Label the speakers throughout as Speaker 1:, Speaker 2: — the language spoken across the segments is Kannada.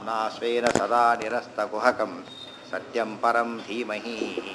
Speaker 1: नास्वेन सदा निरस्तकुहकं सत्यं परं धीमहि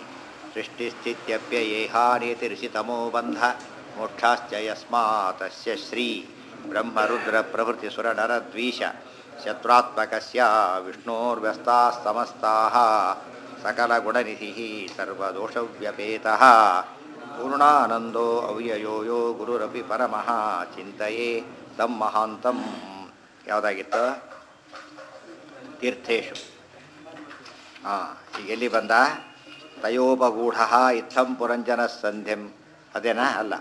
Speaker 1: सृष्टिस्थित्यप्ययेहानितिर्षितमो बन्ध मोक्षाश्च यस्मातस्य श्री ब्रह्मरुद्रप्रभृतिसुरनरद्वीष शत्रुत्मकस्य विष्णोर्व्यस्ताः समस्ताः सकलगुणनिधिः सर्वदोषव्यपेतः पूर्णानन्दो ಅವ್ಯಯೋ ಯೋ ಗುರುರಪಿ ಪರಮಃ ಚಿಂತೆಯೇ ತಮ್ಮ ಮಹಾಂತಂ ಯಾವುದಾಗಿತ್ತು ತೀರ್ಥೇಶು ಹಾಂ ಈಗ ಎಲ್ಲಿ ಬಂದ ತಯೋಪಗೂಢ ಇತ್ತಂ ಪುರಂಜನ ಸಂಧ್ಯಂ ಅದೇನಾ ಅಲ್ಲ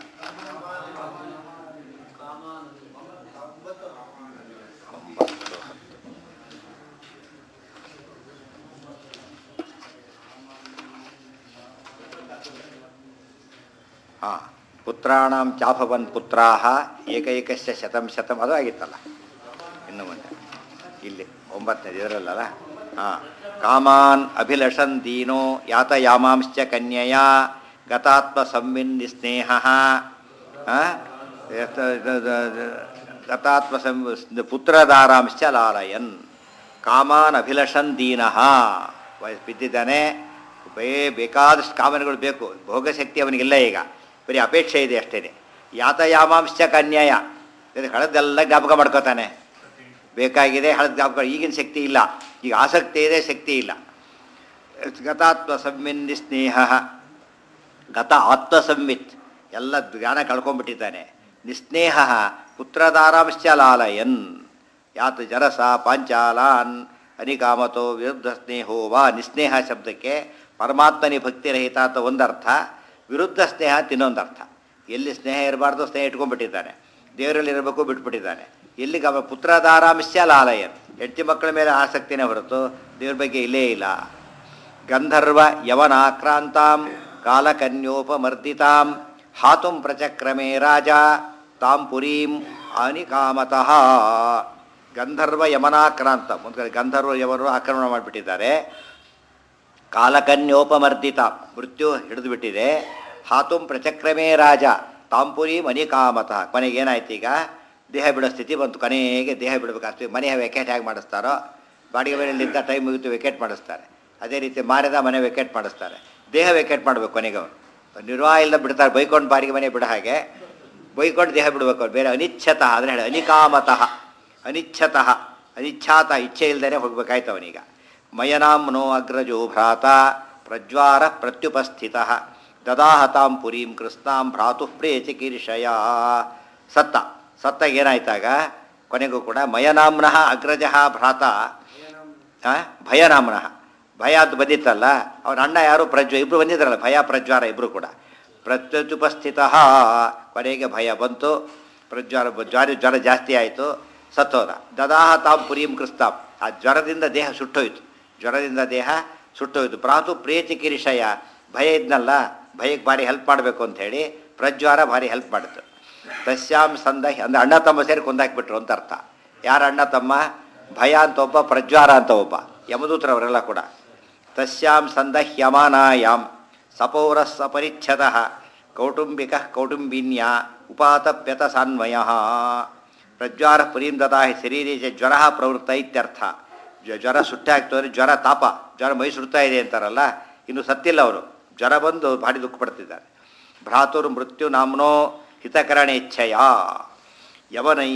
Speaker 1: ಒಂಬತ್ತು ಹತ್ತು ಹಾಂ ಪುತ್ರಾಣಂ ಚಾಪವನ್ ಪುತ್ರಾಹ ಏಕೈಕಸ್ಯ ಶತಂ ಶತಂ ಅದು ಆಗಿತ್ತಲ್ಲ ಇನ್ನು ಮುಂದೆ ಇಲ್ಲಿ ಒಂಬತ್ತನೇದು ಇದರಲ್ಲಲ್ಲ ಹಾಂ ಕಾಮಾನ್ ಅಭಿಲಷನ್ ದೀನೋ ಯಾತಯಾಮಾಂಶ್ಚ ಕನ್ಯೆಯ ಗತಾತ್ಮ ಸಂವಿನ್ ನಿಸ್ನೇಹ ಗತಾತ್ಮ ಸಂ ಪುತ್ರದಾರಾಂಶ್ಚ ಲಾಲಯನ್ ಕಾಮಾನ್ ಅಭಿಲಷನ್ ದೀನಃ ವಯಸ್ ಬಿದ್ದಿದ್ದಾನೆ ಬೇ ಬೇಕಾದಷ್ಟು ಕಾಮನೆಗಳು ಬೇಕು ಭೋಗಶಕ್ತಿ ಅವನಿಗಿಲ್ಲ ಈಗ ಬರೀ ಅಪೇಕ್ಷೆ ಇದೆ ಅಷ್ಟೇ ಯಾತಯಾಮಾಂಶ ಕನ್ಯಾಯ ಇದು ಹಳದೆಲ್ಲ ಜ್ಞಾಪಕ ಮಾಡ್ಕೋತಾನೆ ಬೇಕಾಗಿದೆ ಹಳದ ಜ್ಞಾಪಕ ಈಗಿನ ಶಕ್ತಿ ಇಲ್ಲ ಈಗ ಆಸಕ್ತಿ ಇದೆ ಶಕ್ತಿ ಇಲ್ಲ ಗತಾತ್ಮ ಸಂವಿನ್ ನಿಸ್ನೇಹ ಗತ ಆತ್ಮ ಸಂವಿತ್ ಎಲ್ಲ ಜ್ಞಾನ ಕಳ್ಕೊಂಡ್ಬಿಟ್ಟಿದ್ದಾನೆ ನಿಸ್ನೇಹ ಪುತ್ರದಾರಾಂಶ ಲಾಲಯನ್ ಯಾತ ಜರಸ ಪಾಂಚಾಲಾನ್ ಅನಿಕಾಮತೋ ವಿರುದ್ಧ ಸ್ನೇಹೋ ವಾ ನಿಸ್ನೇಹ ಶಬ್ದಕ್ಕೆ ಪರಮಾತ್ಮನಿ ಭಕ್ತಿರಹಿತ ಅಂತ ಒಂದರ್ಥ ವಿರುದ್ಧ ಸ್ನೇಹ ಅಂತ ಇನ್ನೊಂದರ್ಥ ಎಲ್ಲಿ ಸ್ನೇಹ ಇರಬಾರ್ದು ಸ್ನೇಹ ಇಟ್ಕೊಂಡ್ಬಿಟ್ಟಿದ್ದಾನೆ ದೇವರಲ್ಲಿ ಇರಬೇಕು ಬಿಟ್ಬಿಟ್ಟಿದ್ದಾನೆ ಎಲ್ಲಿಗೆ ಅವ ಪುತ್ರದಾರಾಂಶ ಲಾಲಯನ್ ಹೆಂಡತಿ ಮಕ್ಕಳ ಮೇಲೆ ಆಸಕ್ತಿನೇ ಹೊರತು ದೇವ್ರ ಬಗ್ಗೆ ಇಲ್ಲೇ ಇಲ್ಲ ಗಂಧರ್ವ ಯವನಾಕ್ರಾಂತಾಂ ಕಾಲಕನ್ಯೋಪಮರ್ದಿತಾಂ ಹಾತುಂ ಪ್ರಚಕ್ರಮೇ ರಾಜ ತಾಂ ಪುರೀಂ ಅನಿಕಾಮತಃ ಗಂಧರ್ವ ಯಮನಾಕ್ರಾಂತ ಮುಂದೆ ಗಂಧರ್ವ ಯವರು ಆಕ್ರಮಣ ಮಾಡಿಬಿಟ್ಟಿದ್ದಾರೆ ಕಾಲಕನ್ಯೋಪಮರ್ದಿತ ಮೃತ್ಯು ಹಿಡಿದು ಬಿಟ್ಟಿದೆ ಹಾತುಂ ಪ್ರಚಕ್ರಮೇ ರಾಜ ತಾಂಪುರಿ ಮನಿಕಾಮತಃ ಕೊನೆಗೆ ಏನಾಯ್ತು ಈಗ ದೇಹ ಬಿಡೋ ಸ್ಥಿತಿ ಬಂತು ಕೊನೆಗೆ ದೇಹ ಬಿಡಬೇಕಾಗ್ತದೆ ಮನೆಯ ವೆಕೆಟ್ ಹೇಗೆ ಮಾಡಿಸ್ತಾರೋ ಬಾಡಿಗೆ ಮನೆಯಲ್ಲಿದ್ದ ಟೈಮ್ ಮುಗಿತು ವೆಕೆಟ್ ಮಾಡಿಸ್ತಾರೆ ಅದೇ ರೀತಿ ಮಾರಿದ ಮನೆ ವೆಕೆಟ್ ಮಾಡಿಸ್ತಾರೆ ದೇಹ ವೆಕೆಟ್ ಮಾಡಬೇಕು ಕೊನೆಗೆ ಅವರು ನಿರ್ವಾಹ ಇಲ್ಲ ಬಿಡ್ತಾರೆ ಬೈಕೊಂಡು ಬಾಡಿಗೆ ಮನೆ ಬಿಡೋ ಹಾಗೆ ಬೈಕೊಂಡು ದೇಹ ಬಿಡಬೇಕು ಅವ್ರು ಬೇರೆ ಅನಿಚ್ಛತಃ ಅಂದರೆ ಹೇಳಿ ಅನಿಕಾಮತಃ ಅನಿಚ್ಛತಃ ಅನಿಚ್ಛಾತ ಇಚ್ಛೆ ಇಲ್ಲದೇ ಹೋಗ್ಬೇಕಾಯ್ತು ಅವನೀಗ ಮಯನಾಂನೋ ಅಗ್ರಜೋ ಭ್ರಾತ ಪ್ರಜ್ವಾರ ಪ್ರತ್ಯುಪಸ್ಥಿತ ದದಾಹತಾಂ ಪುರೀಂ ಕೃಷ್ಣಾಂ ಭ್ರಾತು ಪ್ರಿಯ ಚಿಕೀರ್ಷಯ ಸತ್ತ ಸತ್ತಾಗ ಏನಾಯ್ತಾಗ ಕೊನೆಗೂ ಕೂಡ ಮಯನಾಮ್ನಃ ಅಗ್ರಜ ಭ್ರಾತ ಭಯನಾಮ್ನಃ ಭಯ ಅಂತ ಬಂದಿತ್ತಲ್ಲ ಅವನ ಅಣ್ಣ ಯಾರು ಪ್ರಜ್ವ ಇಬ್ಬರು ಬಂದಿದ್ರಲ್ಲ ಭಯ ಪ್ರಜ್ವಾರ ಇಬ್ಬರು ಕೂಡ ಪ್ರತ್ಯುಪಸ್ಥಿತ ಕೊನೆಗೆ ಭಯ ಬಂತು ಪ್ರಜ್ವಾರ ಜ್ವರ ಜ್ವರ ಜಾಸ್ತಿ ಆಯಿತು ಸತ್ತೋದ ದದಾಹ ತಾಂ ಪುರೀಂ ಕೃಸ್ತಾಂ ಆ ಜ್ವರದಿಂದ ದೇಹ ಸುಟ್ಟೋಯ್ತು ಜ್ವರದಿಂದ ದೇಹ ಸುಟ್ಟೋಯ್ತು ಪ್ರಾತು ಪ್ರೇತಿ ಕಿರಿಷಯ ಭಯ ಇದ್ನಲ್ಲ ಭಯಕ್ಕೆ ಭಾರಿ ಹೆಲ್ಪ್ ಮಾಡಬೇಕು ಅಂಥೇಳಿ ಪ್ರಜ್ವಾರ ಭಾರಿ ಹೆಲ್ಪ್ ಮಾಡಿತು ತಸ್ಯಾಂ ಸಂದ ಅಂದರೆ ಅಣ್ಣ ತಮ್ಮ ಸೇರಿ ಕೊಂದಾಕ್ಬಿಟ್ರು ಅಂತ ಅರ್ಥ ಯಾರ ಅಣ್ಣ ತಮ್ಮ ಭಯ ಅಂತ ಒಬ್ಬ ಪ್ರಜ್ವಾರ ಅಂತ ಒಬ್ಬ ಯಮದೂತ್ರವರೆಲ್ಲ ಕೂಡ ತಸ್ಯಾಂ ಸಂದಹ್ಯಮಾನಾಯಾಮ್ ಸಪೌರ ಸಪರಿಚ್ಛದ ಕೌಟುಂಬಿಕ ಕೌಟುಂಬಿನ್ಯ ಉಪಾತಪ್ಯತ ಸಾನ್ವಯ ಪ್ರಜ್ವಾರ ಪುರೀಂ ದದಾ ಶರೀರಿ ಜ್ವರ ಪ್ರವೃತ್ತ ಇತ್ಯರ್ಥ ಜ್ವರ ಸುಟ್ಟಾಗ್ತು ಅಂದರೆ ಜ್ವರ ತಾಪ ಜ್ವರ ಮೈ ಸುಡ್ತಾ ಇದೆ ಅಂತಾರಲ್ಲ ಇನ್ನು ಸತ್ತಿಲ್ಲ ಅವರು ಜ್ವರ ಬಂದು ಭಾರಿ ದುಃಖ ಪಡ್ತಿದ್ದಾರೆ ಭ್ರಾತುರ್ ಮೃತ್ಯು ನಾಮ್ನೋ ಹಿತಕರಣೇಚ್ಛಯ ಯವನೈ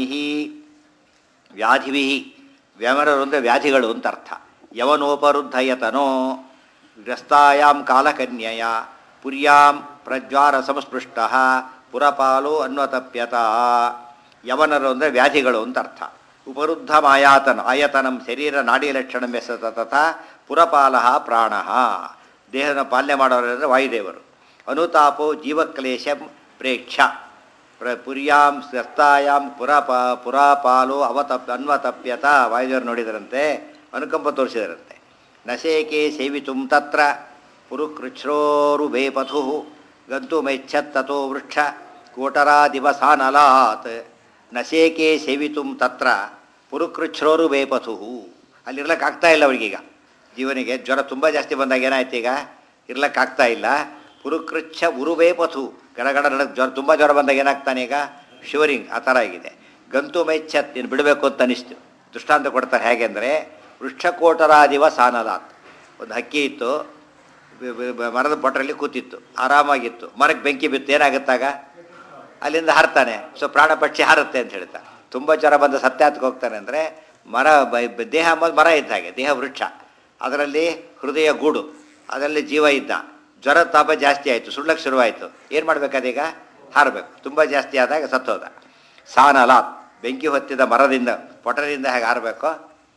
Speaker 1: ವ್ಯಾಧಿಭಿ ವ್ಯಮರರು ಅಂದರೆ ವ್ಯಾಧಿಗಳು ಅಂತ ಅರ್ಥ ಯವನೋಪರುದ್ಧಯತನೋ ಗ್ರಸ್ತಾಯಾಂ ಕಾಲಕನ್ಯಯ ಪುರ್ಯಾಂ ಪ್ರಜ್ವಾರ ಸಂಸ್ಪೃಷ್ಟ ಪುರಪಾಲು ಅನ್ವತಪ್ಯತ ಯವನರು ಅಂದರೆ ವ್ಯಾಧಿಗಳು ಅಂತ ಅರ್ಥ ಉಪರುದ್ಧ ಮಾಯಾತನ ಆಯತನಂ ಶರೀರ ನಾಡಿ ಲಕ್ಷಣ ಎಸತ ತಥಾ ಪುರಪಾಲ ಪ್ರಾಣ ದೇಹದ ಪಾಲನೆ ಮಾಡೋರು ಅಂದರೆ ವಾಯುದೇವರು ಅನುತಾಪೋ ಜೀವಕ್ಲೇಶಂ ಪ್ರೇಕ್ಷ ಪ್ರ ಪುರ್ಯಾಂ ಸ್ವಸ್ತಾಯಾಂ ಪುರಪ ಪುರಾಪಾಲು ಅವತಪ್ ಅನ್ವತಪ್ಯತ ವಾಯುದೇವರು ನೋಡಿದರಂತೆ ಅನುಕಂಪ ತೋರಿಸಿದರಂತೆ ನಶೇಕೆ ಸೇವಿತುಂ ತತ್ರ ಪುರುಕೃಚ್ರೋರು ಬೇಪಥು ಗಂತುಮೆಚ್ಛತ್ತೋ ವೃಕ್ಷ ಕೋಟರಾ ದಿವಸಾನಲಾತ್ ನಶೇಕೆ ಸೇವಿತುಂ ತತ್ರ ಪುರುಕೃಚ್ರೋರು ಬೇಪಥು ಅಲ್ಲಿರ್ಲಕ್ಕಾಗ್ತಾ ಇಲ್ಲ ಅವರಿಗೀಗ ಜೀವನಿಗೆ ಜ್ವರ ತುಂಬ ಜಾಸ್ತಿ ಬಂದಾಗ ಏನಾಯ್ತು ಈಗ ಇರ್ಲಕ್ಕಾಗ್ತಾ ಇಲ್ಲ ಪುರುಕೃಚ್ಛ ಉರುಬೇಪಥು ಗಡಗಡ ನಡ ಜ್ವರ ತುಂಬ ಜ್ವರ ಬಂದಾಗ ಏನಾಗ್ತಾನೆ ಈಗ ಶಿವರಿಂಗ್ ಆ ಥರ ಆಗಿದೆ ಗಂತು ಮೈಚ್ಛತ್ ನೀನು ಬಿಡಬೇಕು ಅಂತ ಅನಿಸ್ತು ದೃಷ್ಟಾಂತ ಕೊಡ್ತಾರೆ ಹೇಗೆ ಅಂದರೆ ವೃಕ್ಷಕೋಟರಾದಿವ ಸಾನಲಾತ್ ಒಂದು ಹಕ್ಕಿ ಇತ್ತು ಬ- ಬ- ಬ- ಮರದ ಬೊಟ್ರಲ್ಲಿ ಕೂತಿತ್ತು ಆರಾಮಾಗಿತ್ತು ಮರಕ್ಕೆ ಬೆಂಕಿ ಬಿತ್ತು ಏನಾಗುತ್ತಾಗ ಅಲ್ಲಿಂದ ಹಾರ್ತಾನೆ ಸೊ ಪ್ರಾಣ ಪಕ್ಷಿ ಹಾರುತ್ತೆ ಅಂತ ಹೇಳ್ತಾರೆ ತುಂಬ ಜ್ವರ ಬಂದು ಸತ್ಯಾತ್ಗೆ ಹೋಗ್ತಾನೆ ಅಂದರೆ ಮರ ಬ- ಬ- ದೇಹ ಅಂಬೋದು ಮರ ಇದ್ದ ಹಾಗೆ ದೇಹ ವೃಕ್ಷ ಅದರಲ್ಲಿ ಹೃದಯ ಗೂಡು ಅದರಲ್ಲಿ ಜೀವ ಇದ್ದ ಜ್ವರ ತಾಪ ಜಾಸ್ತಿ ಆಯಿತು ಸುಳ್ಳಕ್ಕೆ ಶುರುವಾಯಿತು ಏನು ಮಾಡಬೇಕದೀಗ ಹಾರಬೇಕು ತುಂಬ ಜಾಸ್ತಿ ಆದಾಗ ಸತ್ತೋದ ಸಾನಲಾತ್ ಬೆಂಕಿ ಹೊತ್ತಿದ ಮರದಿಂದ ಪೊಟರಿಂದ ಹೇಗೆ ಹಾರಬೇಕು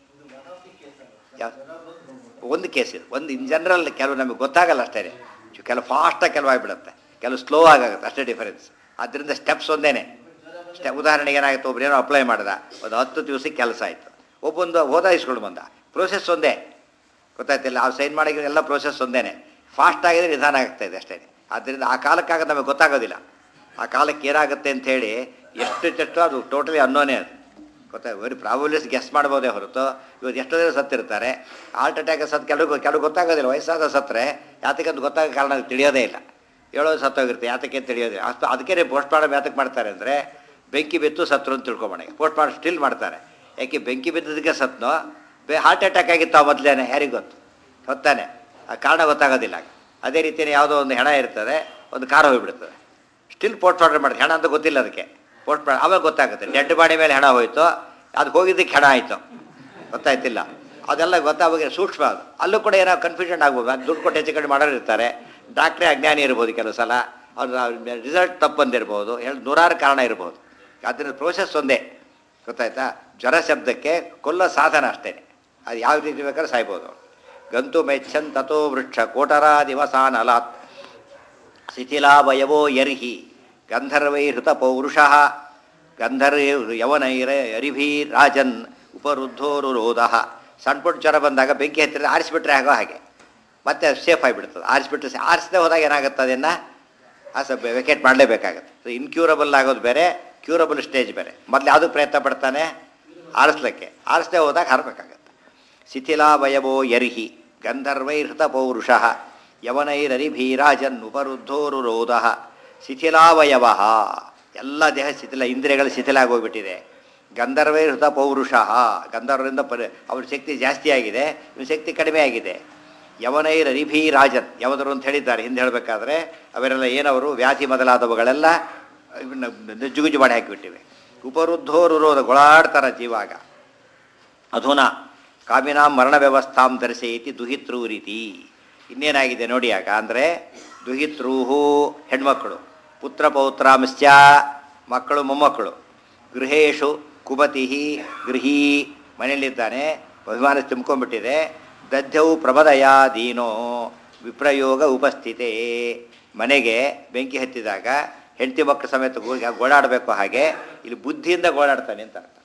Speaker 1: ಯಾವ ಒಂದು ಕೇಸ್ ಇದು ಒಂದು ಇನ್ ಜನರಲ್ ಕೆಲವು ನಮಗೆ ಗೊತ್ತಾಗಲ್ಲ ಅಷ್ಟೇ ಕೆಲವು ಫಾಸ್ಟಾಗಿ ಕೆಲವು ಆಗಿಬಿಡುತ್ತೆ ಕೆಲವು ಸ್ಲೋ ಆಗುತ್ತೆ ಅಷ್ಟೇ ಡಿಫರೆನ್ಸ್ ಆದ್ದರಿಂದ ಸ್ಟೆಪ್ಸ್ ಒಂದೇನೆ ಸ್ಟೆಪ್ ಉದಾಹರಣೆಗೆ ಏನಾಗುತ್ತೆ ಒಬ್ರು ಏನೋ ಅಪ್ಲೈ ಮಾಡ್ದ ಒಂದು ಹತ್ತು ದಿವಸಕ್ಕೆ ಕೆಲಸ ಆಯಿತು ಒಬ್ಬೊಂದು ಹೋದ ಇಸ್ಕೊಂಡು ಬಂದ ಪ್ರೋಸೆಸ್ ಒಂದೇ ಗೊತ್ತಾಯ್ತಿಲ್ಲ ಆ ಸೈನ್ ಮಾಡಿ ಎಲ್ಲ ಪ್ರೋಸೆಸ್ ಒಂದೇನೆ ಫಾಸ್ಟ್ ಆಗಿದ್ರೆ ನಿಧಾನ ಆಗ್ತಾ ಇದೆ ಅಷ್ಟೇ ಆದ್ದರಿಂದ ಆ ಕಾಲಕ್ಕಾಗ ನಮಗೆ ಗೊತ್ತಾಗೋದಿಲ್ಲ ಆ ಕಾಲಕ್ಕೆ ಏನಾಗುತ್ತೆ ಅಂತ ಹೇಳಿ ಎಷ್ಟು ಚೆಷ್ಟು ಅದು ಟೋಟಲಿ ಅನ್ನೋನೇ ಅದು ಗೊತ್ತಾ ಬರೀ ಪ್ರಾಬಲಿಸ್ ಗೆಸ್ ಮಾಡ್ಬೋದೇ ಹೊರತು ಇವತ್ತು ಎಷ್ಟೋ ಜನ ಸತ್ತಿರ್ತಾರೆ ಹಾರ್ಟ್ ಅಟ್ಯಾಕ್ ಸತ್ತು ಕೆಲವು ಕೆಲವು ಗೊತ್ತಾಗೋದಿಲ್ಲ ವಯಸ್ಸಾದ ಸತ್ತರೆ ಯಾತಕ್ಕಂತ ಗೊತ್ತಾಗೋ ಕಾರಣ ಅದು ತಿಳಿಯೋದೇ ಇಲ್ಲ ಹೇಳೋದು ಸತ್ತೋಗಿರುತ್ತೆ ಯಾತಕ್ಕೆ ತಿಳಿಯೋದಿಲ್ಲ ಅಷ್ಟು ಅದಕ್ಕೆ ಪೋಸ್ಟ್ ಮಾರ್ಟಮ್ ಯಾತಕ್ಕೆ ಮಾಡ್ತಾರೆ ಅಂದರೆ ಬೆಂಕಿ ಬಿತ್ತು ಸತ್ರು ಅಂತ ತಿಳ್ಕೊಬೋಣ ಪೋಸ್ಟ್ ಮಾರ್ಟಮ್ ಸ್ಟಿಲ್ ಮಾಡ್ತಾರೆ ಯಾಕೆ ಬೆಂಕಿ ಬಿದ್ದದಕ್ಕೆ ಸತ್ನೋ ಬೇ ಹಾರ್ಟ್ ಅಟ್ಯಾಕ್ ಆಗಿತ್ತು ಮೊದಲೇನೆ ಯಾರಿಗೆ ಗೊತ್ತು ಹೊತ್ತಾನೆ ಆ ಕಾರಣ ಗೊತ್ತಾಗೋದಿಲ್ಲ ಅದೇ ರೀತಿಯೇ ಯಾವುದೋ ಒಂದು ಹೆಣ ಇರ್ತದೆ ಒಂದು ಕಾರ್ ಹೋಗಿಬಿಡ್ತದೆ ಸ್ಟಿಲ್ ಪೋಸ್ಟ್ ಮಾರ್ಟಮ್ ಮಾಡ್ತಾರೆ ಹೆಣ ಅಂತ ಗೊತ್ತಿಲ್ಲ ಅದಕ್ಕೆ ಪೋಸ್ಟ್ ಮಾರ್ಟಮ್ ಆಮೇಲೆ ಗೊತ್ತಾಗುತ್ತೆ ಡೆಡ್ ಬಾಡಿ ಮೇಲೆ ಹೆಣ ಹೋಯಿತು ಅದು ಹೋಗಿದ್ದಕ್ಕೆ ಹೆಣ ಆಯಿತು ಗೊತ್ತಾಯ್ತಿಲ್ಲ ಅದೆಲ್ಲ ಗೊತ್ತಾಗ ಸೂಕ್ಷ್ಮ ಅದು ಅಲ್ಲೂ ಕೂಡ ಏನೋ ಕನ್ಫ್ಯೂಷನ್ ಆಗ್ಬೋದು ಅದು ದುಡ್ಡು ಕೊಟ್ಟು ಹೆಚ್ಚು ಕಡಿಮೆ ಮಾಡೋರು ಇರ್ತಾರೆ ಡಾಕ್ಟ್ರೇ ಅಜ್ಞಾನಿ ಇರ್ಬೋದು ಕೆಲವು ಸಲ ಅವ್ರ ರಿಸಲ್ಟ್ ತಪ್ಪು ಬಂದಿರ್ಬೋದು ಹೇಳಿ ನೂರಾರು ಕಾರಣ ಇರ್ಬೋದು ಅದನ್ನ ಪ್ರೋಸೆಸ್ ಒಂದೇ ಗೊತ್ತಾಯ್ತಾ ಜ್ವರ ಶಬ್ದಕ್ಕೆ ಕೊಲ್ಲೋ ಸಾಧನ ಅಷ್ಟೇ ಅದು ಯಾವ ರೀತಿ ಬೇಕಾದ್ರೆ ಸಾಯ್ಬೋದು ಅವ್ರು. ಗಂತು ಮೆಚ್ಚನ್ ತಥೋ ವೃಕ್ಷ ಕೋಟರಾ ದಿವಸಾನ್ ಅಲಾತ್ ಶಿಥಿಲಾವಯವೋ ಯರ್ಹಿ ಗಂಧರ್ವೈಹೃತ ಪೌರುಷಃ ಗಂಧರ್ವ ಯವನೈರ ಅರಿಭೀ ರಾಜನ್ ಉಪರುದ್ಧೋರುರೋಧ ಸಣ್ಣ ಪುಟ್ಟ ಜ್ವರ ಬಂದಾಗ ಬೆಂಕಿ ಹತ್ತಿರ ಆರಿಸಿಬಿಟ್ರೆ ಆಗೋ ಹಾಗೆ ಮತ್ತೆ ಸೇಫ್ ಆಗಿಬಿಡ್ತದೆ ಆರಿಸ್ಬಿಟ್ಟು ಆರಿಸದೆ ಹೋದಾಗ ಏನಾಗುತ್ತೆ ಅದನ್ನು ಆ ಸ್ವಲ್ಪ ವೆಕೇಟ್ ಮಾಡಲೇಬೇಕಾಗತ್ತೆ ಸೊ ಇನ್ಕ್ಯೂರಬಲ್ ಆಗೋದು ಬೇರೆ ಕ್ಯೂರಬಲ್ ಸ್ಟೇಜ್ ಬೇರೆ ಮೊದಲು ಯಾವುದಕ್ಕೆ ಪ್ರಯತ್ನ ಪಡ್ತಾನೆ ಆರಿಸ್ಲಿಕ್ಕೆ ಆರಿಸದೆ ಹೋದಾಗ ಹಾರಬೇಕಾಗತ್ತೆ ಶಿಥಿಲಾವಯವೋ ಯರ್ಹಿ ಗಂಧರ್ವೈಹೃತ ಪೌರುಷಃ ಯವನೈರರಿಭೀರಾಜನ್ ಉಪರುದ್ಧೋರುರೋಧ ಶಿಥಿಲಾವಯವ ಎಲ್ಲ ದೇಹ ಶಿಥಿಲ ಇಂದ್ರಿಯಗಳು ಶಿಥಿಲ ಆಗೋಗ್ಬಿಟ್ಟಿದೆ ಗಂಧರ್ವೈಹೃತ ಪೌರುಷಃ ಗಂಧರ್ವರಿಂದ ಪರಿ ಅವ್ರ ಶಕ್ತಿ ಜಾಸ್ತಿ ಆಗಿದೆ ಇವ್ನ ಶಕ್ತಿ ಕಡಿಮೆ ಆಗಿದೆ ಯವನೈರರಿಭೀರಾಜನ್ ಯವದರು ಅಂತ ಹೇಳಿದ್ದಾರೆ ಹಿಂದೆ ಹೇಳಬೇಕಾದ್ರೆ ಅವರೆಲ್ಲ ಏನವರು ವ್ಯಾಧಿ ಮೊದಲಾದವುಗಳೆಲ್ಲ ಇವನ್ನ ನುಜ್ಜುಗುಜ್ಜು ಮಾಡಿ ಹಾಕಿಬಿಟ್ಟಿವೆ ಉಪರುದ್ಧೋರುರೋಧ ಗೊಳಾಡ್ತಾರ ಜೀವಾಗ ಅಧುನಾ ಕಾಮಿನಾಂ ಮರಣ ವ್ಯವಸ್ಥಾಂ ದರ್ಶಯತಿ ದುಹಿತೃ ರೀತಿ ಇನ್ನೇನಾಗಿದೆ ನೋಡಿ ಆಗ ಅಂದರೆ ದುಹಿತೃಹು ಹೆಣ್ಮಕ್ಕಳು ಪುತ್ರ ಪೌತ್ರಾಂಶ್ಚ ಮಕ್ಕಳು ಮೊಮ್ಮಕ್ಕಳು ಗೃಹೇಶು ಕುಮತಿ ಗೃಹೀ ಮನೆಯಲ್ಲಿದ್ದಾನೆ ಅಭಿಮಾನ ತುಂಬ್ಕೊಂಡ್ಬಿಟ್ಟಿದೆ ದಧ್ಯವು ಪ್ರಭದಯ ದೀನೋ ವಿಪ್ರಯೋಗ ಉಪಸ್ಥಿತೆ ಮನೆಗೆ ಬೆಂಕಿ ಹತ್ತಿದಾಗ ಹೆಂಡತಿ ಮಕ್ಕಳ ಸಮೇತ ಗೋ- ಗೋಳಾಡಬೇಕು ಹಾಗೆ ಇಲ್ಲಿ ಬುದ್ಧಿಯಿಂದ ಗೋಳಾಡ್ತಾನೆ ಅಂತ ಅರ್ಥ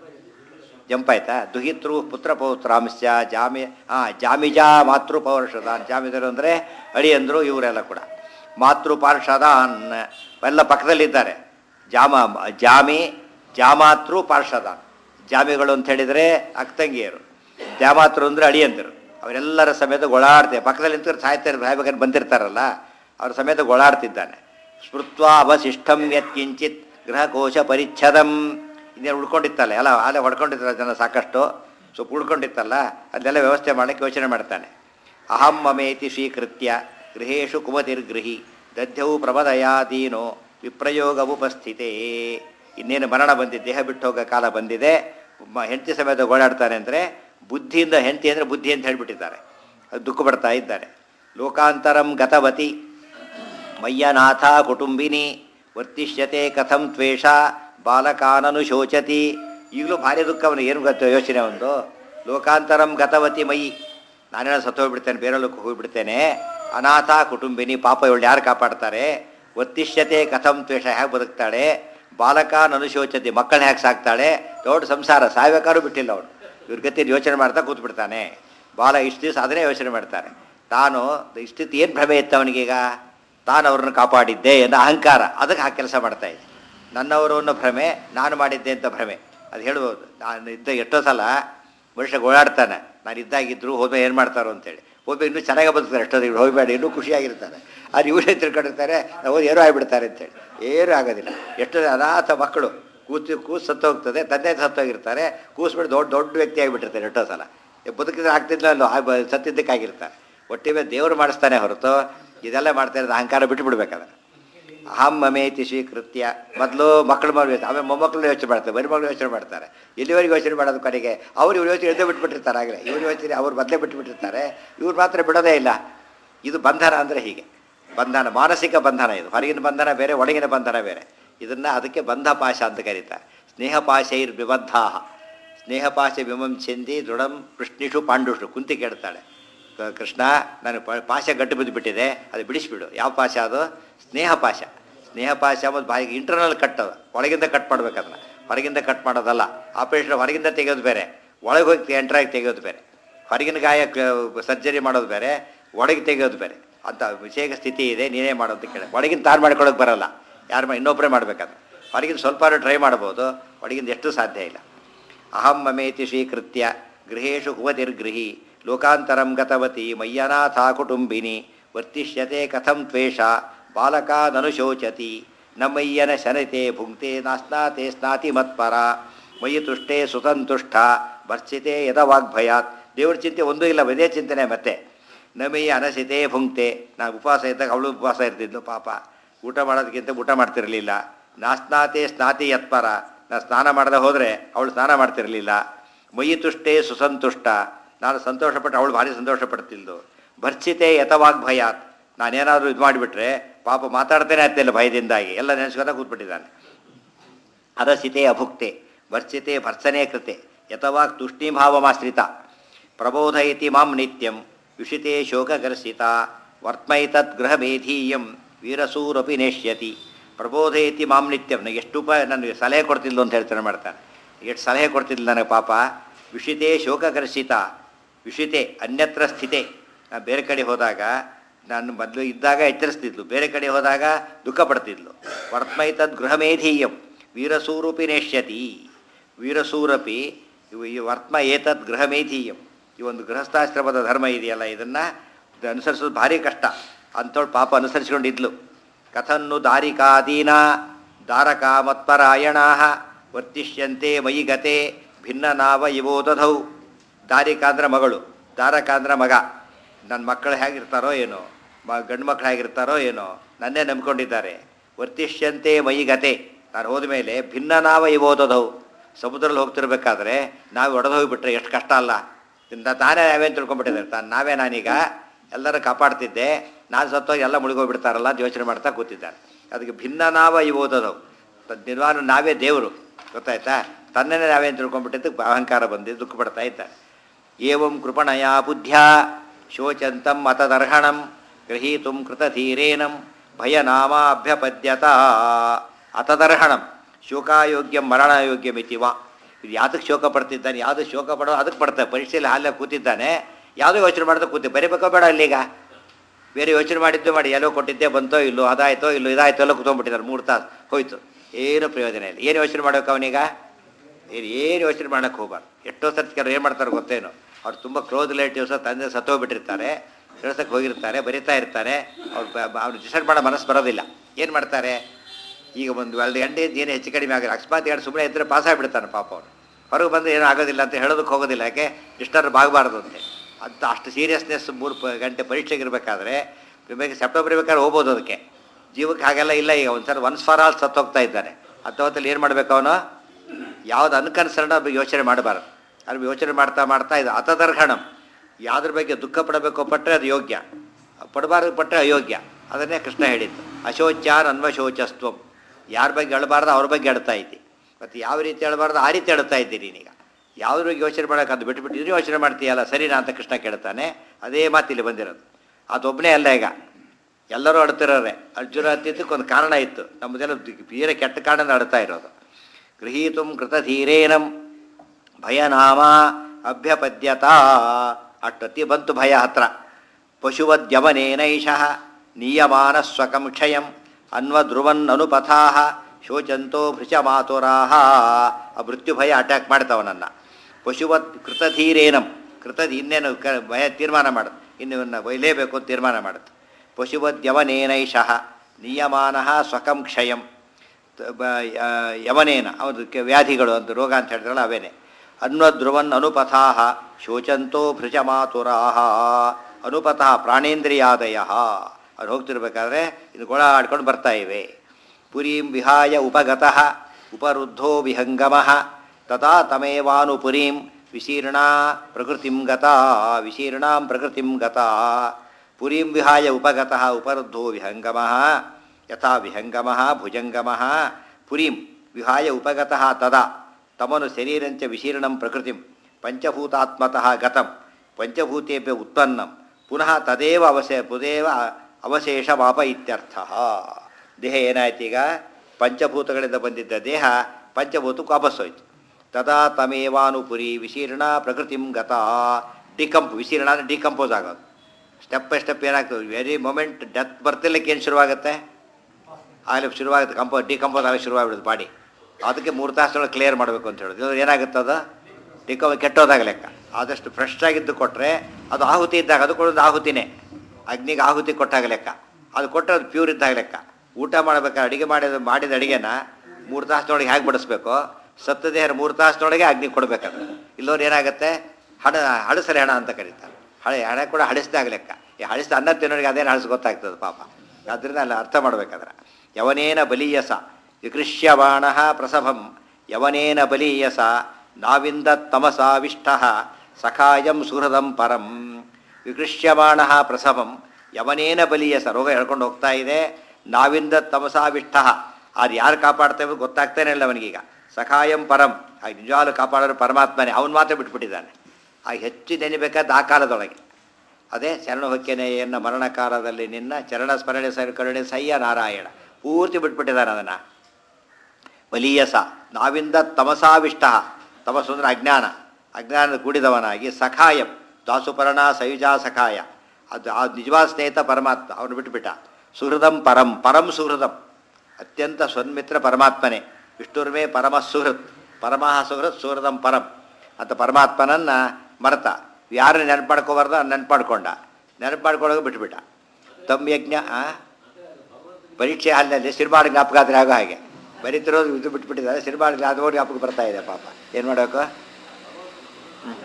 Speaker 1: ಜಂಪಾಯ್ತಾ ದುಹಿತೃ ಪುತ್ರ ಪೌತ್ರಾಂಶ ಜಾಮಿ ಹಾಂ ಜಾಮಿಜಾ ಮಾತೃ ಪೌರುಷದಾನ್ ಜಾಮಿದರು ಅಂದರೆ ಅಳಿಯಂದರು ಇವರೆಲ್ಲ ಕೂಡ ಮಾತೃ ಪಾರ್ಷದಾನ್ ಎಲ್ಲ ಪಕ್ಕದಲ್ಲಿದ್ದಾರೆ ಜಾಮ ಜಾಮಿ ಜಾಮಾತೃ ಪಾರ್ಷದಾನ್ ಜಾಮಿಗಳು ಅಂತ ಹೇಳಿದರೆ ಅಕ್ತಂಗಿಯರು ಜಾಮಾತೃ ಅಂದರೆ ಅಳಿಯಂದರು ಅವರೆಲ್ಲರ ಸಮೇತ ಗೊಳಾಡ್ತೇವೆ ಪಕ್ಕದಲ್ಲಿ ನಿಂತು ಸಾಯ್ತಾರೆ ಸಾಯ್ಬೇಕಾದ್ರೆ ಬಂದಿರ್ತಾರಲ್ಲ ಅವ್ರ ಸಮೇತ ಗೊಳಾಡ್ತಿದ್ದಾನೆ ಸ್ಮೃತ್ವ ಅವಶಿಷ್ಟಂ ಯತ್ಕಿಂಚಿತ್ ಗೃಹಕೋಶ ಪರಿಚ್ಛದಂ ಇನ್ನೇನು ಉಳ್ಕೊಂಡಿತ್ತಲ್ಲ ಎಲ್ಲ ಅಲ್ಲೇ ಹೊಡ್ಕೊಂಡಿರ್ತಾರೆ ಜನ ಸಾಕಷ್ಟು ಸೊ ಉಳ್ಕೊಂಡಿತ್ತಲ್ಲ ಅದೆಲ್ಲ ವ್ಯವಸ್ಥೆ ಮಾಡಲಿಕ್ಕೆ ಯೋಚನೆ ಮಾಡ್ತಾನೆ ಅಹಂ ಮಮೇತಿ ಸ್ವೀಕೃತ್ಯ ಗೃಹೇಶು ಕುಮತಿರ್ಗೃಹಿ ದಧ್ಯವು ಪ್ರಭದಯಾದೀನೋ ವಿಪ್ರಯೋಗ ಉಪಸ್ಥಿತೇ ಇನ್ನೇನು ಮರಣ ಬಂದಿದೆ ದೇಹ ಬಿಟ್ಟು ಹೋಗೋ ಕಾಲ ಬಂದಿದೆ ಮ- ಹೆಂಡತಿ ಸಮೇತ ಓಡಾಡ್ತಾನೆ ಅಂದರೆ ಬುದ್ಧಿಯಿಂದ ಹೆಂಡತಿ ಅಂದರೆ ಬುದ್ಧಿ ಅಂತ ಹೇಳಿಬಿಟ್ಟಿದ್ದಾರೆ ಅದು ದುಃಖ ಪಡ್ತಾ ಇದ್ದಾರೆ ಲೋಕಾಂತರಂ ಗತವತಿ ಮಯ್ಯನಾಥ ಕುಟುಂಬಿನಿ ವರ್ತಿಷ್ಯತೆ ಕಥಂ ತ್ವೇಷ ಬಾಲಕಾನನು ಶೋಚತಿ ಈಗಲೂ ಭಾರಿ ದುಃಖ ಅವನು ಏನು ಗೊತ್ತು ಯೋಚನೆ ಒಂದು ಲೋಕಾಂತರಂ ಗತವತಿ ಮಯಿ ನಾನೇನೋ ಸತ್ತೋಗ್ಬಿಡ್ತೇನೆ ಬೇರೆ ಲೋಕಕ್ಕೆ ಹೋಗ್ಬಿಡ್ತೇನೆ ಅನಾಥ ಕುಟುಂಬಿನಿ ಪಾಪ ಇವಳು ಯಾರು ಕಾಪಾಡ್ತಾರೆ ವರ್ತಿಷ್ಯತೆ ಕಥಂ ತ್ವೇಷ ಹೇಗೆ ಬದುಕ್ತಾಳೆ ಬಾಲಕ ನನುಶೋಚತಿ ಮಕ್ಕಳು ಹೇಗೆ ಸಾಕ್ತಾಳೆ ದೊಡ್ಡ ಸಂಸಾರ ಸಾಯ್ಬೇಕಾದ್ರೂ ಬಿಟ್ಟಿಲ್ಲ ಅವನು ಇವ್ರ ಗತಿ ಯೋಚನೆ ಮಾಡ್ತಾ ಕೂತ್ಬಿಡ್ತಾನೆ ಬಾಲ ಇಷ್ಟು ದಿವಸ ಅದನ್ನೇ ಯೋಚನೆ ಮಾಡ್ತಾನೆ ತಾನು ಇಷ್ಟಿತ್ತು ಏನು ಭ್ರಮೆ ಇತ್ತು ಅವನಿಗೀಗ ತಾನು ಅವ್ರನ್ನ ಕಾಪಾಡಿದ್ದೆ ಅನ್ನೋ ಅಹಂಕಾರ ಅದಕ್ಕೆ ಆ ಕೆಲಸ ಮಾಡ್ತಾ ಇದೆ ನನ್ನವರು ಅನ್ನೋ ಭ್ರಮೆ ನಾನು ಮಾಡಿದ್ದೆ ಅಂತ ಭ್ರಮೆ ಅದು ಹೇಳ್ಬೋದು ನಾನು ಇದ್ದ ಎಷ್ಟೋ ಸಲ ಮನುಷ್ಯ ಓಡಾಡ್ತಾನೆ ನಾನು ಇದ್ದಾಗಿದ್ರು ಹೋದ್ಮೇಲೆ ಏನು ಮಾಡ್ತಾರೋ ಅಂತೇಳಿ ಹೋದ್ಮೇಲೆ ಇನ್ನೂ ಚೆನ್ನಾಗಿ ಬದುಕ್ತಾರೆ ಎಷ್ಟೋ ದಿನ ಹೋಗಬೇಡ ಇನ್ನೂ ಖುಷಿಯಾಗಿರ್ತಾರೆ ಅದು ಇವರೇ ತಿಳ್ಕೊಂಡಿರ್ತಾರೆ ನಾವು ಏನೋ ಆಗಿಬಿಡ್ತಾರೆ ಅಂತೇಳಿ ಏನೂ ಆಗೋದಿಲ್ಲ ಎಷ್ಟೋ ಜನ ಅನಾಥ ಮಕ್ಕಳು ಕೂತು ಕೂಸು ಸತ್ತೋಗ್ತದೆ ತಂದೆ ಸತ್ತೋಗಿರ್ತಾರೆ ಕೂಸ್ಬಿಟ್ಟು ದೊಡ್ಡ ದೊಡ್ಡ ವ್ಯಕ್ತಿ ಆಗಿಬಿಟ್ಟಿರ್ತಾರೆ ಎಷ್ಟೋ ಸಲ ಬದುಕಿದ್ರೆ ಆಗ್ತಿದ್ಲ ಅಲ್ಲೋ ಆ ಬ- ಸತ್ತಿದ್ದಕ್ಕಾಗಿರ್ತಾರೆ ಒಟ್ಟಿಗೆ ದೇವರು ಮಾಡಿಸ್ತಾನೆ ಹೊರತು ಇದೆಲ್ಲ ಮಾಡ್ತಾ ಇರೋದು ಅಹಂಕಾರ ಬಿಟ್ಟು ಬಿಡ್ಬೇಕಾದ್ರೆ ಅಹಂ ಮಮೇತಿ ಸ್ವೀಕೃತ್ಯ ಮೊದಲು ಮಕ್ಕಳು ಮಾಡಬೇಕು ಆಮೇಲೆ ಮೊಮ್ಮಕ್ಕಳು ಯೋಚನೆ ಮಾಡ್ತಾರೆ ಬರೀ ಮಕ್ಕಳು ಯೋಚನೆ ಮಾಡ್ತಾರೆ ಎಲ್ಲಿವರೆಗೆ ಯೋಚನೆ ಮಾಡೋದು ಕಡೆಗೆ ಅವ್ರು ಇವ್ರು ಯೋಚನೆ ಎದ್ದೇ ಬಿಟ್ಬಿಟ್ಟಿರ್ತಾರೆ ಆಗಲೇ ಇವ್ರು ಯೋಚನೆ ಅವ್ರು ಮೊದಲೇ ಬಿಟ್ಬಿಟ್ಟಿರ್ತಾರೆ ಇವ್ರು ಮಾತ್ರ ಬಿಡೋದೇ ಇಲ್ಲ ಇದು ಬಂಧನ ಅಂದರೆ ಹೀಗೆ ಬಂಧನ ಮಾನಸಿಕ ಬಂಧನ ಇದು ಹೊರಗಿನ ಬಂಧನ ಬೇರೆ ಒಳಗಿನ ಬಂಧನ ಬೇರೆ ಇದನ್ನು ಅದಕ್ಕೆ ಬಂಧ ಪಾಶ ಅಂತ ಕರೀತಾರೆ ಸ್ನೇಹ ಪಾಶೈರ್ ವಿಬದ್ಧಾ ಸ್ನೇಹ ಪಾಶ ವಿಮಂ ಚೆಂದಿ ದೃಢಂ ಕೃಷ್ಣಿಷು ಪಾಂಡುಷು ಕುಂತಿ ಕೇಳ್ತಾಳೆ ಕ- ಕೃಷ್ಣ ನಾನು ಪ- ಪಾಶ ಗಟ್ಟು ಬಿದ್ದುಬಿಟ್ಟಿದೆ ಅದು ಬಿಡಿಸ್ಬಿಡು ಯಾವ ಪಾಶ ಅದು ಸ್ನೇಹ ಪಾಶ ಸ್ನೇಹ ಪಾಶ ಮತ್ತು ಬಾಯಿಗೆ ಇಂಟರ್ನಲ್ ಕಟ್ ಅದು ಒಳಗಿಂದ ಕಟ್ ಮಾಡ್ಬೇಕು ಅದನ್ನ ಹೊರಗಿಂದ ಕಟ್ ಮಾಡೋದಲ್ಲ ಆಪರೇಷನ್ ಹೊರಗಿಂದ ತೆಗೆಯೋದು ಬೇರೆ ಒಳಗೆ ಹೋಗಿ ಎಂಟ್ರಾಗಿ ತೆಗೆಯೋದು ಬೇರೆ ಹೊರಗಿನ ಗಾಯ ಸರ್ಜರಿ ಮಾಡೋದು ಬೇರೆ ಒಳಗೆ ತೆಗೆಯೋದು ಬೇರೆ ಅಂತ ವಿಷೇಕ ಸ್ಥಿತಿ ಇದೆ ನೀನೇ ಮಾಡೋದು ಕೇಳಿ ಒಳಗಿನ ತಾನು ಮಾಡ್ಕೊಳ್ಳೋಕೆ ಬರಲ್ಲ ಯಾರು ಮಾ- ಇನ್ನೊಬ್ಬರೇ ಮಾಡಬೇಕಾದ್ರೆ ಹೊರಗಿನ ಸ್ವಲ್ಪ ಟ್ರೈ ಮಾಡ್ಬೋದು ಒಳಗಿಂದ ಎಷ್ಟು ಸಾಧ್ಯ ಇಲ್ಲ ಅಹಂ ಮಮೇತಿ ಸ್ವೀಕೃತ್ಯ ಗೃಹೇಶು ಹುವತಿರ್ಗೃಹಿ ಲೋಕಾಂತರಂ ಗತವತಿ ಮಯ್ಯನಾಥ ಕುಟುಂಬಿನಿ ವರ್ತಿಷ್ಯತೆ ಕಥಂ ತ್ವೇಷ ಬಾಲಕಾನನುಶೋಚತಿ ನಮ್ಮಯ್ಯನ ಶನತೆ ಭುಂಕ್ತೆ ನಾಸ್ನಾತೆ ಸ್ನಾತಿ ಮತ್ಪರ ಮಯಿ ತುಷ್ಟೇ ಸುತಂತುಷ್ಠ ಭರ್ಸಿತೆ ಯದವಾಗ್ಭಯಾತ್ ದೇವ್ರ ಚಿಂತೆ ಒಂದೂ ಇಲ್ಲ ಅದೇ ಚಿಂತನೆ ಮತ್ತೆ ನಮಯ್ಯ ಅನಸಿತೆ ಭುಂಕ್ತೆ ನಾನು ಉಪವಾಸ ಇದ್ದಾಗ ಅವಳು ಉಪವಾಸ ಇರ್ತಿದ್ಲು ಪಾಪ ಊಟ ಮಾಡೋದಕ್ಕಿಂತ ಊಟ ಮಾಡ್ತಿರಲಿಲ್ಲ ನಾಸ್ನಾತೆ ಸ್ನಾತಿ ಯತ್ಪರ ನಾನು ಸ್ನಾನ ಮಾಡದೆ ಹೋದರೆ ಅವಳು ಸ್ನಾನ ಮಾಡ್ತಿರಲಿಲ್ಲ ಮೈ ತುಷ್ಟೇ ಸುಸಂತುಷ್ಟ ನಾನು ಸಂತೋಷಪಟ್ಟು ಅವಳು ಭಾರಿ ಸಂತೋಷ ಪಡ್ತಿಲ್ದು ಭರ್ಚಿತೆ ಯಥವಾಗ್ ಭಯಾತ್ ನಾನೇನಾದರೂ ಇದು ಮಾಡಿಬಿಟ್ರೆ ಪಾಪ ಮಾತಾಡ್ತೇನೆ ಆಗ್ತಿಲ್ಲ ಭಯದಿಂದಾಗಿ ಎಲ್ಲ ನೆನೆಸ್ಕೊತ ಕೂತ್ಬಿಟ್ಟಿದ್ದಾನೆ ಅದಸಿತೆ ಅಭುಕ್ತೆ ಭರ್ಚಿತೆ ಭರ್ಸನೆ ಕೃತೆ ಯಥವಾಗ್ ತುಷ್ಣೀಭಾವಮಾಶ್ರಿತ ಪ್ರಬೋಧಯತಿ ಮಾಂ ನಿತ್ಯಂ ವಿಷಿತೆ ಶೋಕಗರ್ಷಿತ ವರ್ತ್ಮೈತತ್ ಗೃಹಮೇಧೀಯಂ ವೀರಸೂರಪಿ ನೇಷ್ಯತಿ ಪ್ರಬೋಧಯತಿ ಮಾಂ ನಿತ್ಯಂ ನನಗೆ ಎಷ್ಟು ಉಪ ನನಗೆ ಸಲಹೆ ಕೊಡ್ತಿದ್ಲು ಅಂತ ಹೇಳ್ತಾನೆ ಮಾಡ್ತಾನೆ ಎಷ್ಟು ಸಲಹೆ ಕೊಡ್ತಿದ್ಲು ನನಗೆ ಪಾಪ ವಿಷಿತೆ ಶೋಕಗರ್ಷಿತ ವಿಷಿತೆ ಅನ್ಯತ್ರ ಸ್ಥಿತೆ ನಾನು ಬೇರೆ ಕಡೆ ಹೋದಾಗ ನಾನು ಮೊದಲು ಇದ್ದಾಗ ಎಚ್ಚರಿಸ್ತಿದ್ಲು ಬೇರೆ ಕಡೆ ಹೋದಾಗ ದುಃಖ ಪಡ್ತಿದ್ಲು ವರ್ತ್ಮೈತದ್ ಗೃಹಮೇಧೀಯಂ ವೀರಸೂರೂಪಿ ನೇಷ್ಯತಿ ವೀರಸೂರಪಿ ಇವು ಈ ವರ್ತ್ಮ ಏತದ್ ಗೃಹಮೇಧೀಯಂ ಈ ಒಂದು ಗೃಹಸ್ಥಾಶ್ರಮದ ಧರ್ಮ ಇದೆಯಲ್ಲ ಇದನ್ನು ಅನುಸರಿಸೋದು ಭಾರಿ ಕಷ್ಟ ಅಂಥವಳು ಪಾಪ ಅನುಸರಿಸ್ಕೊಂಡಿದ್ಲು ಕಥನ್ನು ದಾರಿಕಾದೀನ ದಾರಕಾ ಮತ್ಪರಾಯಣಾ ವರ್ತಿಷ್ಯಂತೆ ಮಯಿ ಗತೆ ಭಿನ್ನ ನಾವ ಇವೋದಧೌ ದಾರಿಕಾ ಅಂದ್ರೆ ಮಗಳು ದಾರಕ ಅಂದ್ರೆ ಮಗ ನನ್ನ ಮಕ್ಕಳು ಹೇಗಿರ್ತಾರೋ ಏನೋ ಮ ಗಂಡು ಮಕ್ಕಳು ಹೇಗಿರ್ತಾರೋ ಏನೋ ನನ್ನೇ ನಂಬ್ಕೊಂಡಿದ್ದಾರೆ ವರ್ತಿಷ್ಯಂತೆ ಮೈ ಗತೆ ನಾನು ಹೋದ ಮೇಲೆ ಭಿನ್ನ ನಾವ ಇವೋದಧವು ಸಮುದ್ರದಲ್ಲಿ ಹೋಗ್ತಿರ್ಬೇಕಾದ್ರೆ ನಾವು ಒಡೆದು ಹೋಗಿಬಿಟ್ರೆ ಎಷ್ಟು ಕಷ್ಟ ಅಲ್ಲ ಇಂದ ತಾನೇ ನಾವೇನು ತಿಳ್ಕೊಂಡ್ಬಿಟ್ಟಿದ್ದಾರೆ ತಾನು ನಾವೇ ನಾನೀಗ ಎಲ್ಲರೂ ಕಾಪಾಡ್ತಿದ್ದೆ ನಾನು ಸತ್ತೋಗಿ ಎಲ್ಲ ಮುಳುಗೋಗ್ಬಿಡ್ತಾರಲ್ಲ ಅಂತ ಯೋಚನೆ ಮಾಡ್ತಾ ಕೂತಿದ್ದಾರೆ ಅದಕ್ಕೆ ಭಿನ್ನ ನಾವ ಇವೋದಧವು ನಿರ್ವಾಣ ನಾವೇ ದೇವರು ಗೊತ್ತಾಯ್ತಾ ತನ್ನೇ ನಾವೇನು ತಿಳ್ಕೊಂಡ್ಬಿಟ್ಟಿದ್ದಕ್ಕೆ ಅಹಂಕಾರ ಬಂದು ದುಃಖ ಪಡ್ತಾ ಇದ್ದಾರೆ ಏವಂ ಕೃಪಣಯ ಬುದ್ಧ್ಯಾ ಶೋಚಂತಂ ಮತದರ್ಹಣಂ ಗೃಹೀತುಂ ಕೃತಧೀರೇನಂ ಭಯನಾಮಾಭ್ಯಪದ್ಯತ ಅತದರ್ಹಣಂ ಶೋಕಾಯೋಗ್ಯಂ ಮರಣಯೋಗ್ಯಮಿತಿ ವಾ ಇದು ಯಾತಕ್ಕೆ ಶೋಕ ಪಡ್ತಿದ್ದಾನೆ ಯಾವುದು ಶೋಕ ಪಡೋ ಅದಕ್ಕೆ ಪಡ್ತಾರೆ ಪರೀಕ್ಷೆಯಲ್ಲಿ ಹಾಲೆ ಕೂತಿದ್ದಾನೆ ಯಾವುದೋ ಯೋಚನೆ ಮಾಡ್ತಾ ಕೂತಿ ಬರಿಬೇಕೋ ಬೇಡ ಅಲ್ಲೀಗ ಬೇರೆ ಯೋಚನೆ ಮಾಡಿದ್ದು ಮಾಡಿ ಎಲ್ಲೋ ಕೊಟ್ಟಿದ್ದೆ ಬಂತೋ ಇಲ್ಲೋ ಅದಾಯ್ತೋ ಇಲ್ಲೋ ಇದಾಯ್ತೋ ಎಲ್ಲ ಕೂತ್ಕೊಂಡ್ಬಿಟ್ಟಿದ್ದಾರೆ ಮೂರು ತಾಸು ಹೋಯ್ತು ಏನು ಪ್ರಯೋಜನ ಇಲ್ಲ ಏನು ಯೋಚನೆ ಮಾಡ್ಬೇಕು ಅವನೀಗ ಏನು ಏನು ಯೋಚನೆ ಮಾಡೋಕ್ಕೆ ಹೋಗ್ಬಾರ್ದು ಎಷ್ಟೋ ಸರ್ತಿ ಕೆಲವ್ರು ಏನು ಮಾಡ್ತಾರೆ ಗೊತ್ತೇನು ಅವ್ರು ತುಂಬ ಕ್ಲೋಸ್ ರಿಲೇಟಿವ್ಸ್ ತಂದೆ ಸತ್ತೋಗ್ಬಿಟ್ಟಿರ್ತಾರೆ ಕೆಲಸಕ್ಕೆ ಹೋಗಿರ್ತಾರೆ ಬರಿತಾ ಇರ್ತಾರೆ ಅವ್ರು ಅವ್ರು ಡಿಸೈಡ್ ಮಾಡೋ ಮನಸ್ಸು ಬರೋದಿಲ್ಲ ಏನು ಮಾಡ್ತಾರೆ ಈಗ ಒಂದು ಎರಡು ಗಂಟೆ ಏನು ಹೆಚ್ಚು ಕಡಿಮೆ ಆಗಿಲ್ಲ ಅಕಸ್ಮಾತ್ ಎರಡು ಸುಮ್ಮನೆ ಇದ್ದರೆ ಪಾಸ್ ಆಗಿಬಿಡ್ತಾನೆ ಪಾಪ ಅವನು ಹೊರಗೆ ಬಂದು ಏನೂ ಆಗೋದಿಲ್ಲ ಅಂತ ಹೇಳೋದಕ್ಕೆ ಹೋಗೋದಿಲ್ಲ ಯಾಕೆ ಡಿಸ್ಟರ್ಬ್ ಆಗಬಾರ್ದು ಅಂತೆ ಅಂತ ಅಷ್ಟು ಸೀರಿಯಸ್ನೆಸ್ ಮೂರು ಪ ಗಂಟೆ ಪರೀಕ್ಷೆಗೆ ಇರಬೇಕಾದ್ರೆ ನಿಮಗೆ ಸೆಪ್ಟೆಂಬರ್ ಇರ್ಬೇಕಾದ್ರೆ ಹೋಗ್ಬೋದು ಅದಕ್ಕೆ ಜೀವಕ್ಕೆ ಹಾಗೆಲ್ಲ ಇಲ್ಲ ಈಗ ಒಂದು ಸಲ ಒನ್ಸ್ ಫಾರ್ ಆಲ್ ಸತ್ತು ಹೋಗ್ತಾ ಇದ್ದಾನೆ ಅಂತ ಹೊತ್ತಲ್ಲಿ ಏನು ಮಾಡಬೇಕು ಅವನು ಯಾವ್ದು ಅನ್ಕನ್ಸರ್ನ್ ಬಗ್ಗೆ ಯೋಚನೆ ಮಾಡಬಾರ್ದು ಅದ್ರ ಯೋಚನೆ ಮಾಡ್ತಾ ಮಾಡ್ತಾ ಇದು ಅತದರ್ಹಣಂ ಯಾವುದ್ರ ಬಗ್ಗೆ ದುಃಖ ಪಡಬೇಕು ಪಟ್ಟರೆ ಅದು ಯೋಗ್ಯ ಪಡಬಾರ್ದು ಪಟ್ಟರೆ ಅಯೋಗ್ಯ ಅದನ್ನೇ ಕೃಷ್ಣ ಹೇಳಿದ್ದು ಅಶೋಚ್ಯಾನ್ ಅನ್ವಶೋಚಸ್ತ್ವಂ ಯಾರ ಬಗ್ಗೆ ಅಳಬಾರ್ದು ಅವ್ರ ಬಗ್ಗೆ ಅಳ್ತಾ ಇದ್ದಿ ಮತ್ತು ಯಾವ ರೀತಿ ಅಳಬಾರ್ದು ಆ ರೀತಿ ಅಳ್ತಾ ಇದ್ದೀರಿ ನೀನೀಗ ಯಾವ್ದ್ರ ಬಗ್ಗೆ ಯೋಚನೆ ಮಾಡೋಕೆ ಅದು ಬಿಟ್ಬಿಟ್ಟು ಇದ್ರೆ ಯೋಚನೆ ಮಾಡ್ತೀಯಲ್ಲ ಸರಿನಾ ಅಂತ ಕೃಷ್ಣ ಕೇಳ್ತಾನೆ ಅದೇ ಮಾತು ಇಲ್ಲಿ ಬಂದಿರೋದು ಅದೊಬ್ಬನೇ ಅಲ್ಲ ಈಗ ಎಲ್ಲರೂ ಅಡ್ತಿರೋರೆ ಅರ್ಜುನ ಹತ್ತಿದ್ದಕ್ಕೆ ಒಂದು ಕಾರಣ ಇತ್ತು ನಮ್ಮದೆಲ್ಲ ಬೇರೆ ಕೆಟ್ಟ ಕಾರಣ ಅಡ್ತಾ ಇರೋದು ಗೃಹೀತುಂ ಕೃತಧೀರೇನಂ ಭಯನಾಮ ಅಭ್ಯಪದ್ಯತ ಅಷ್ಟೊತ್ತಿ ಬಂತು ಭಯ ಹತ್ರ ಪಶುವದ್ಯಮನೇನೈಷಃ ನೀಯಮಾನ ಸ್ವಕಂ ಕ್ಷಯಂ ಅನ್ವಧ್ರುವನ್ನನುಪಥಾ ಶೋಚಂತೋ ಭೃಚಮಾತುರಾಹ ಆ ಮೃತ್ಯು ಭಯ ಅಟ್ಯಾಕ್ ಮಾಡ್ತಾವನನ್ನು ಪಶುವತ್ ಕೃತಧೀರೇನಂ ಕೃತಧಿ ಇನ್ನೇನು ಕ ಭಯ ತೀರ್ಮಾನ ಮಾಡುತ್ತೆ ಇನ್ನು ಇವನ್ನ ಒಯ್ಲೇಬೇಕು ಅಂತ ತೀರ್ಮಾನ ಮಾಡುತ್ತೆ ಪಶುವದ್ಯವನೇನೈಷಃ ನಿಯಮಾನ ಸ್ವಕಂ ಕ್ಷಯಂ ತ- ಬ- ಯ- ಯವನೇನ ಅವದಕ್ಕೆ ವ್ಯಾಧಿಗಳು ಅಂತ ರೋಗ ಅಂತ ಹೇಳಿದ್ರಲ್ಲ ಅವೇನೆ ಅನ್ವಧ್ರುವನ್ ಅನುಪಥಾಹ ಶೋಚಂತೋ ಭೃಜಮಾತುರಾಹ ಅನುಪಥಃ ಪ್ರಾಣೇಂದ್ರಿಯಾದಯ ಅವ್ರು ಹೋಗ್ತಿರ್ಬೇಕಾದ್ರೆ ಇದು ಗೋಳಾಡ್ಕೊಂಡು ಬರ್ತಾ ಇವೆ ಪುರೀಂ ವಿಹಾಯ ಉಪಗತಃ ಉಪರುದ್ಧೋ ವಿಹಂಗಮಃ ತಥಾ ತಮೇವಾನುಪುರೀಂ ವಿಶೀರ್ಣಾ ಪ್ರಕೃತಿಂ ಗತಾ ವಿಶೀರ್ಣಾಂ ಪ್ರಕೃತಿಂ ಗತಾ ಪುರೀಂ ವಿಹಾಯ ಉಪಗತಃ ಉಪರುದ್ಧೋ ವಿಹಂಗಮಃ ಯಥಾ ವಿಹಂಗಮಃ ಭುಜಂಗಮಃ ಪುರೀಂ ವಿಹಾಯ ಉಪಗತಃ ತದಾ ತಮನು ಶರೀರಂಚ ವಿಶೀರ್ಣಂ ಪ್ರಕೃತಿಂ ಪಂಚಭೂತಾತ್ಮತಃ ಗತಂ ಪಂಚಭೂತೇಭ್ಯ ಉತ್ಪನ್ನಂ ಪುನಃ ತದೇವ ಅವಶೇ ಪುದೇವ ಅವಶೇಷವಾಪ ಇತ್ಯರ್ಥ ದೇಹ ಏನಾಯ್ತು ಈಗ ಪಂಚಭೂತಗಳಿಂದ ಬಂದಿದ್ದ ದೇಹ ಪಂಚಭೂತಕ್ಕೆ ವಾಪಸ್ ಹೋಯ್ತು ತದಾ ತಮೇವಾನುಪುರಿ ವಿಶೀರ್ಣ ಪ್ರಕೃತಿಂ ಗತ ಡಿಕಂಪ್ ವಿಶೀರ್ಣ ಅಂದರೆ ಡಿಕಂಪೋಸ್ ಆಗೋದು ಸ್ಟೆಪ್ ಬೈ ಸ್ಟೆಪ್ ಏನಾಗ್ತದೆ ವೆರಿ ಮೊಮೆಂಟ್ ಡೆತ್ ಬರ್ತಿರ್ಲಿಕ್ಕೆ ಏನು ಶುರುವಾಗುತ್ತೆ ಆಗಲೇ ಶುರುವಾಗುತ್ತೆ ಕಂಪೋ ಡಿಕಂಪೋಸ್ ಆಗಲಿ ಶುರುವಾಗ್ಬಿಡುತ್ತೆ ಬಾಡಿ ಅದಕ್ಕೆ ಮೂರು ತಾಸೊಳಗೆ ಕ್ಲಿಯರ್ ಮಾಡಬೇಕು ಅಂತ ಹೇಳೋದು ಇಲ್ಲಾಂದ್ರೆ ಏನಾಗುತ್ತೆ ಅದು ಡಿಕೋ ಕೆಟ್ಟೋದಾಗ ಲೆಕ್ಕ ಆದಷ್ಟು ಫ್ರೆಶ್ ಆಗಿದ್ದು ಕೊಟ್ಟರೆ ಅದು ಆಹುತಿ ಇದ್ದಾಗ ಅದು ಕೊಡೋದು ಆಹುತಿನೇ ಅಗ್ನಿಗೆ ಆಹುತಿ ಕೊಟ್ಟಾಗ ಲೆಕ್ಕ ಅದು ಕೊಟ್ಟರೆ ಅದು ಪ್ಯೂರ್ ಇದ್ದಾಗ ಲೆಕ್ಕ ಊಟ ಮಾಡ್ಬೇಕಾದ್ರೆ ಅಡುಗೆ ಮಾಡಿದ ಮಾಡಿದ ಅಡುಗೆನ ಮೂರು ತಾಸಿನೊಳಗೆ ಹೇಗೆ ಬಡಿಸ್ಬೇಕು ಸತ್ತ ದೇಹ ಮೂರು ತಾಸಿನೊಳಗೆ ಅಗ್ನಿ ಕೊಡಬೇಕದು ಇಲ್ಲೋರು ಏನಾಗುತ್ತೆ ಹಣ ಹಳಸರೆ ಹಣ ಅಂತ ಕರೀತಾರೆ ಹಳೆ ಹಣ ಕೂಡ ಹಳಿಸ್ದಾಗ ಲೆಕ್ಕ ಈ ಹಳಿಸಿದ ಅನ್ನ ತಿನ್ನೋರಿಗೆ ಅದೇನು ಹಳಸು ಗೊತ್ತಾಗ್ತದೆ ಪಾಪ ಅದರಿಂದ ಅಲ್ಲಿ ಅರ್ಥ ಮಾಡ್ಬೇಕಾದ್ರೆ ಯವನೇನ ಬಲೀಯಸ ವಿಕೃಷ್ಯವಾಣ ಪ್ರಸಭಂ ಯವನೇನ ಬಲೀಯಸ ನಾವಿಂದ ತಮಸಾವಿಷ್ಟ ಸಖಾಯಂ ಸುಹೃದಂ ಪರಂ ವಿಕೃಷ್ಯಮಾಣ ಪ್ರಸಭಂ ಯವನೇನ ಬಲೀಯಸ ರೋಗ ಹೇಳ್ಕೊಂಡು ಹೋಗ್ತಾ ಇದೆ ನಾವಿಂದ ತಮಸಾವಿಷ್ಟ ಅದು ಯಾರು ಕಾಪಾಡ್ತೇವೆ ಗೊತ್ತಾಗ್ತಾನೆ ಇಲ್ಲ ಅವನಿಗೀಗ ಸಖಾಯಂ ಪರಂ ಆಗ ನಿಜವಾಗ್ಲೂ ಕಾಪಾಡೋರು ಪರಮಾತ್ಮನೇ ಅವನು ಮಾತ್ರ ಬಿಟ್ಬಿಟ್ಟಿದ್ದಾನೆ ಆಗ ಹೆಚ್ಚು ನೆನಿಬೇಕಾದ ಆ ಕಾಲದೊಳಗೆ ಅದೇ ಶರಣ ಹೊಕ್ಕೆನೆಯನ್ನ ಮರಣಕಾಲದಲ್ಲಿ ನಿನ್ನ ಚರಣ ಸ್ಮರಣೆ ಸರ್ ಕರುಣೆ ಸಯ್ಯ ನಾರಾಯಣ ಪೂರ್ತಿ ಬಿಟ್ಬಿಟ್ಟಿದ್ದಾನೆ ಅದನ್ನು ಬಲೀಯಸ ನಾವಿಂದ ತಮಸಾವಿಷ್ಟ ತಮಸ್ಸು ಅಂದರೆ ಅಜ್ಞಾನ ಅಜ್ಞಾನದ ಕೂಡಿದವನಾಗಿ ಸಖಾಯಂ ದಾಸುಪರ್ಣ ಸಯುಜಾ ಸಖಾಯ ಅದು ಆ ನಿಜವಾದ ಸ್ನೇಹಿತ ಪರಮಾತ್ಮ ಅವನು ಬಿಟ್ಟುಬಿಟ್ಟ ಸುಹೃದಂ ಪರಂ ಪರಂ ಸುಹೃದಂ ಅತ್ಯಂತ ಸನ್ಮಿತ್ರ ಪರಮಾತ್ಮನೇ ವಿಷ್ಣುರ್ಮೇ ಪರಮ ಸುಹೃತ್ ಪರಮಃ ಸುಹೃತ್ ಸುಹೃದಂ ಪರಂ ಅಂತ ಪರಮಾತ್ಮನನ್ನು ಮರೆತ ಯಾರು ನೆನಪು ಮಾಡ್ಕೋಬಾರ್ದು ನೆನಪು ಮಾಡ್ಕೊಂಡ ನೆನಪು ಮಾಡ್ಕೊಳ್ಳೋಕೆ ಬಿಟ್ಬಿಟ್ಟ ತಮ್ಮ ಯಜ್ಞ ಆ? ಪರೀಕ್ಷೆ ಹಾಲಿನಲ್ಲಿ ಸಿನಿಮಾಡ್ ಜ್ಞಾಪಕ ಆದರೆ ಆಗೋ ಹಾಗೆ ಬರೀತಿರೋದು ಇದು ಬಿಟ್ಬಿಟ್ಟಿದ್ದಾರೆ ಸಿನಿಮಾಡ್ ಆದವ್ರು ಜ್ಞಾಪಕ ಬರ್ತಾ ಇದೆ ಪಾಪ ಏನು ಮಾಡಬೇಕು ಹ್ಮ್.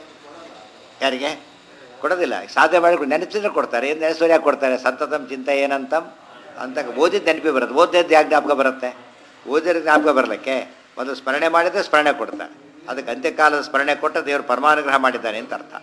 Speaker 1: ಯಾರಿಗೆ ಕೊಡೋದಿಲ್ಲ ಸಾಧ್ಯ ಮಾಡಿ ನೆನಪಿದ್ರೆ ಕೊಡ್ತಾರೆ ಏನು ನೆನೆಸೋರು ಯಾಕೆ ಕೊಡ್ತಾರೆ ಸಂತತಂ ಚಿಂತೆ ಏನಂತಂ ಅಂತ ಓದಿದ್ದು ನೆನಪಿ ಬರುತ್ತೆ ಓದಿದ್ದು ಯಾಕೆ ಜ್ಞಾಪಕ ಬರುತ್ತೆ ಓದಿರೋ ಜ್ಞಾಪಕ ಬರಲಿಕ್ಕೆ ಒಂದು ಸ್ಮರಣೆ ಮಾಡಿದ್ರೆ ಸ್ಮರಣೆ ಕೊಡ್ತಾರೆ ಅದಕ್ಕೆ ಅಂತ್ಯಕಾಲದ ಸ್ಮರಣೆ ಕೊಟ್ಟು ದೇವರು ಪರಮಾನುಗ್ರಹ ಮಾಡಿದ್ದಾನೆ ಅಂತ ಅರ್ಥ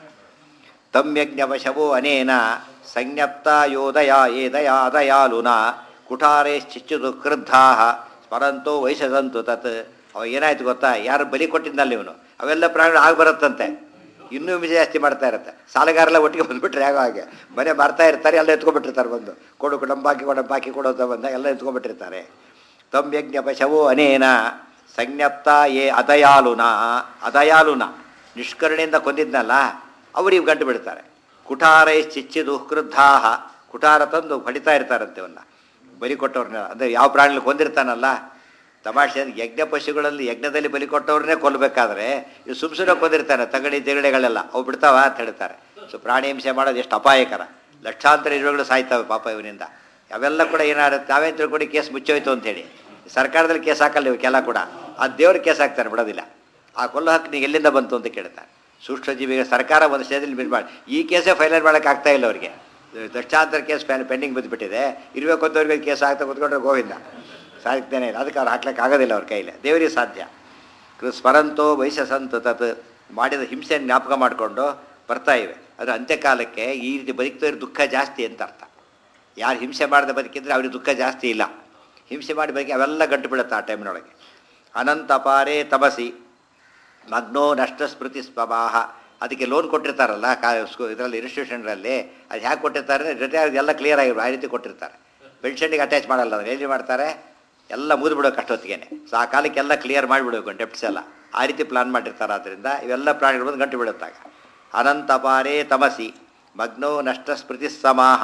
Speaker 1: ತಮ್ಯಜ್ಞವಶವೋ ಅನೇನ ಸಂಜ್ಞಪ್ತ ಯೋದಯ ಏದಯಾದಯಾಲುನ ಕುಠಾರೇಶ್ಚಿಚ್ಚುದು ಕ್ರುದ್ಧಾ ಸ್ಮರಂತೋ ವಯಸ್ಸದಂತು ತತ್ ಅವ ಏನಾಯ್ತು ಗೊತ್ತಾ ಯಾರು ಬಲಿ ಕೊಟ್ಟಿದ್ದಲ್ಲ ಇವನು ಅವೆಲ್ಲ ಪ್ರಾಣಿಗಳು ಆಗಿ ಬರುತ್ತಂತೆ ಇನ್ನೂ ವಿಜಯ ಜಾಸ್ತಿ ಮಾಡ್ತಾ ಇರುತ್ತೆ ಸಾಲಗಾರೆಲ್ಲ ಒಟ್ಟಿಗೆ ಬಂದ್ಬಿಟ್ರೆ ಯಾಗೋ ಹಾಗೆ ಮನೆ ಬರ್ತಾ ಇರ್ತಾರೆ ಎಲ್ಲ ಎತ್ಕೊಂಡ್ಬಿಟ್ಟಿರ್ತಾರೆ ಬಂದು ಕೊಡು ಕೊಡಂಬಾಕಿ ಕೊಡಂಬಾಕಿ ಕೊಡೋದ ಬಂದ ಎಲ್ಲ ಎತ್ಕೊಂಡ್ಬಿಟ್ಟಿರ್ತಾರೆ ತಮ್ಯಜ್ಞ ಪಶವೋ ಅನೇನ ಸಂಜ್ಞಪ್ತ ಏ ಅದಯಾಲುನ ಅದಯಾಲುನ ನಿಷ್ಕರುಣೆಯಿಂದ ಕೊಂದಿದ್ನಲ್ಲ ಅವ್ರಿಗೆ ಗಂಟು ಬಿಡ್ತಾರೆ ಕುಠಾರೈ ಚಿಚ್ಚಿದು ಕ್ರುದ್ಧಾಹ ಕುಠಾರ ತಂದು ಹೊಡಿತಾ ಇರ್ತಾರಂತೆ ಅವನ್ನ ಬಲಿ ಕೊಟ್ಟವ್ರನ್ನ ಅಂದರೆ ಯಾವ ಪ್ರಾಣಿಗಳು ಕೊಂದಿರ್ತಾನಲ್ಲ ತಮಾಷೆ ಅಂದ್ರೆ ಯಜ್ಞ ಪಶುಗಳಲ್ಲಿ ಯಜ್ಞದಲ್ಲಿ ಬಲಿ ಕೊಟ್ಟವ್ರನ್ನೇ ಕೊಲ್ಲಬೇಕಾದ್ರೆ ಇವು ಸುಮ್ ಸುಮ್ಮನೆ ಕೊಂದಿರ್ತಾನೆ ತಗಡಿ ತೆಗಡೆಗಳೆಲ್ಲ ಅವು ಬಿಡ್ತಾವ ಅಂತ ಹೇಳ್ತಾರೆ ಸೊ ಪ್ರಾಣಿ ಹಿಂಸೆ ಮಾಡೋದು ಎಷ್ಟು ಅಪಾಯಕರ ಲಕ್ಷಾಂತರ ಇರುವೆಗಳು ಸಾಯ್ತವೆ ಪಾಪ ಇವನಿಂದ ಅವೆಲ್ಲ ಕೂಡ ಏನಾಗುತ್ತೆ ತಾವೇ ತಿಳ್ಕೊಂಡು ಕೇಸ್ ಮುಚ್ಚೋಯ್ತು ಅಂತೇಳಿ ಸರ್ಕಾರದಲ್ಲಿ ಕೇಸ್ ಹಾಕಲ್ಲ ಇವಕ್ಕೆಲ್ಲ ಕೂಡ ಆ ದೇವ್ರ ಕೇಸ್ ಹಾಕ್ತಾರೆ ಬಿಡೋದಿಲ್ಲ ಆ ಕೊಲ್ಲೋ ಹಕ್ಕು ನೀವು ಎಲ್ಲಿಂದ ಬಂತು ಅಂತ ಕೇಳ್ತಾರೆ ಸೂಕ್ಷ್ಮ ಜೀವಿಗೆ ಸರ್ಕಾರ ಒಂದು ಸ್ಟೇಜಲ್ಲಿ ಬಿಲ್ ಮಾಡಿ ಈ ಕೇಸೇ ಫೈನಲ್ ಮಾಡೋಕ್ಕೆ ಆಗ್ತಾ ಇಲ್ಲ ಅವರಿಗೆ ಲಕ್ಷಾಂತರ ಕೇಸ್ ಪೆಂಡಿಂಗ್ ಬಿದ್ದುಬಿಟ್ಟಿದೆ ಇರಬೇಕು ಅಂತವ್ರಿಗೆ ಕೇಸ್ ಆಗ್ತಾ ಕೂತ್ಕೊಂಡ್ರೆ ಗೋವಿಂದ ಸಾಕ್ತೇನೆ ಇಲ್ಲ ಅದಕ್ಕೆ ಅವ್ರು ಹಾಕ್ಲಿಕ್ಕೆ ಆಗೋದಿಲ್ಲ ಅವ್ರ ಕೈಲಿ ದೇವರಿಗೆ ಸಾಧ್ಯ ಕೃ ಸ್ಮರಂತೋ ವಯಸ್ಸಂತ ತತ್ ಮಾಡಿದ ಹಿಂಸೆ ಜ್ಞಾಪಕ ಮಾಡಿಕೊಂಡು ಬರ್ತಾ ಇವೆ ಅದು ಅಂತ್ಯಕಾಲಕ್ಕೆ ಈ ರೀತಿ ಬದುಕ್ತವ್ರಿಗೆ ದುಃಖ ಜಾಸ್ತಿ ಅಂತ ಅರ್ಥ ಯಾರು ಹಿಂಸೆ ಮಾಡದೆ ಬದುಕಿದ್ರೆ ಅವ್ರಿಗೆ ದುಃಖ ಜಾಸ್ತಿ ಇಲ್ಲ ಹಿಂಸೆ ಮಾಡಿ ಬದುಕಿ ಅವೆಲ್ಲ ಗಂಟು ಬೀಳುತ್ತೆ ಆ ಟೈಮ್ನೊಳಗೆ ಅನಂತ ಅಪಾರೇ ತಪಸಿ ಮಗ್ನೋ ನಷ್ಟ ಸ್ಮೃತಿ ಸ್ವಭಾಹ ಅದಕ್ಕೆ ಲೋನ್ ಕೊಟ್ಟಿರ್ತಾರಲ್ಲ ಕಾ ಸ್ಕೂ ಇದರಲ್ಲಿ ಇನ್ಸ್ಟಿಟ್ಯೂಷನ್ಗಳಲ್ಲಿ ಅದು ಹ್ಯಾಕೆ ಕೊಟ್ಟಿರ್ತಾರೆ ರಿಟೈರ್ ಎಲ್ಲ ಕ್ಲಿಯರ್ ಆಗಿರೋ ಆ ರೀತಿ ಕೊಟ್ಟಿರ್ತಾರೆ ಪೆನ್ಷನ್ಗೆ ಅಟ್ಯಾಚ್ ಮಾಡಲ್ಲ ಅದನ್ನು ಎಲ್ಲಿ ಮಾಡ್ತಾರೆ ಎಲ್ಲ ಮುಗಿದು ಬಿಡೋಕೆ ಅಷ್ಟೊತ್ತಿಗೆ ಸೊ ಆ ಕಾಲಕ್ಕೆಲ್ಲ ಕ್ಲಿಯರ್ ಮಾಡಿಬಿಡಬೇಕು ಡೆಪ್ಟ್ಸ್ ಎಲ್ಲ ಆ ರೀತಿ ಪ್ಲಾನ್ ಮಾಡಿರ್ತಾರೆ ಆದ್ದರಿಂದ ಇವೆಲ್ಲ ಪ್ರಾಣಿಗಳು ಬಂದು ಗಂಟು ಬಿಡುತ್ತಾಗ ಅನಂತ ಅಪಾರೇ ತಮಸಿ ಮಗ್ನೋ ನಷ್ಟ ಸ್ಮೃತಿ ಸಮಾಹ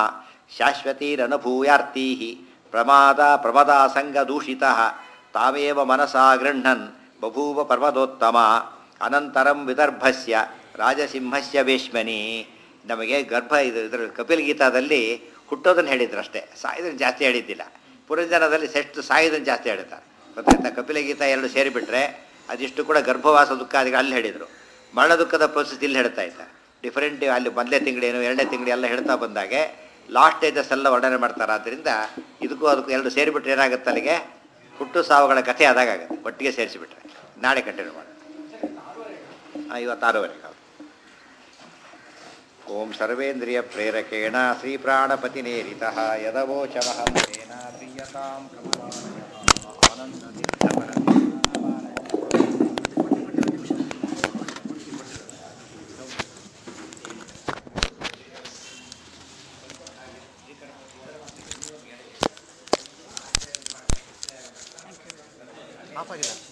Speaker 1: ಶಾಶ್ವತೀರನುಭೂಯಾರ್ತೀ ಪ್ರಮಾದ ಪ್ರಮದಾಸಂಗ ದೂಷಿತ ತಾವೇವ ಮನಸಾ ಗೃಹ್ಣನ್ ಬಭೂವ ಪರ್ವದೋತ್ತಮ ಅನಂತರಂ ವಿದರ್ಭಸ್ಯ ರಾಜಸಿಂಹಸ್ಯ ವೇಶ್ಮನಿ ನಮಗೆ ಗರ್ಭ ಇದು ಇದರ ಕಪಿಲ್ ಗೀತಾದಲ್ಲಿ ಹುಟ್ಟೋದನ್ನು ಹೇಳಿದ್ರು ಅಷ್ಟೇ ಸಾಯೋದನ್ನು ಜಾಸ್ತಿ ಹೇಳಿದ್ದಿಲ್ಲ ಪುರಂಜನದಲ್ಲಿ ಸೆಷ್ಟು ಸಾಯೋದನ್ನು ಜಾಸ್ತಿ ಹೇಳ್ತಾರೆ ಗೊತ್ತಾಯ್ತಾ ಕಪಿಲ ಗೀತಾ ಎರಡು ಸೇರಿಬಿಟ್ರೆ ಅದಿಷ್ಟು ಕೂಡ ಗರ್ಭವಾಸ ದುಃಖಾದಿಗಳು ಅಲ್ಲಿ ಹೇಳಿದರು ಮರಣ ದುಃಖದ ಪ್ರೋಸೆಸ್ ಇಲ್ಲಿ ಹೇಳ್ತಾ ಇದ್ದಾರೆ ಡಿಫರೆಂಟ್ ಅಲ್ಲಿ ಮೊದಲನೇ ತಿಂಗಳೇನು ಎರಡನೇ ತಿಂಗಳು ಎಲ್ಲ ಹೇಳ್ತಾ ಬಂದಾಗೆ ಲಾಸ್ಟ್ ಸ್ಟೇಜಸ್ ಎಲ್ಲ ವರ್ಣನೆ ಮಾಡ್ತಾರೆ ಆದ್ದರಿಂದ ಇದಕ್ಕೂ ಅದಕ್ಕೂ ಎರಡು ಸೇರಿಬಿಟ್ರೆ ಏನಾಗುತ್ತೆ ಅಲ್ಲಿಗೆ ಹುಟ್ಟು ಸಾವುಗಳ ಕಥೆ ಆದಾಗ ಆಗುತ್ತೆ ಒಟ್ಟಿಗೆ ಸೇರಿಸಿಬಿಟ್ರೆ ನಾಳೆ ಕಂಟಿನ್ಯೂ ಮಾಡೋಣ ಹಾಂ ಇವತ್ತಾರೂವರೆಗೆ ಹೌದು ಓಂ ಸರ್ವೇಂದ್ರಿಯ ಪ್ರೇರಕೇಣ ಶ್ರೀ ಪ್ರಾಣಪತಿನೇರಿತ ಯದವೋಚಮಹಂ ತೇನ ಪ್ರಿಯತಾಂ
Speaker 2: ಆಫ್ ಆಗಿದೆ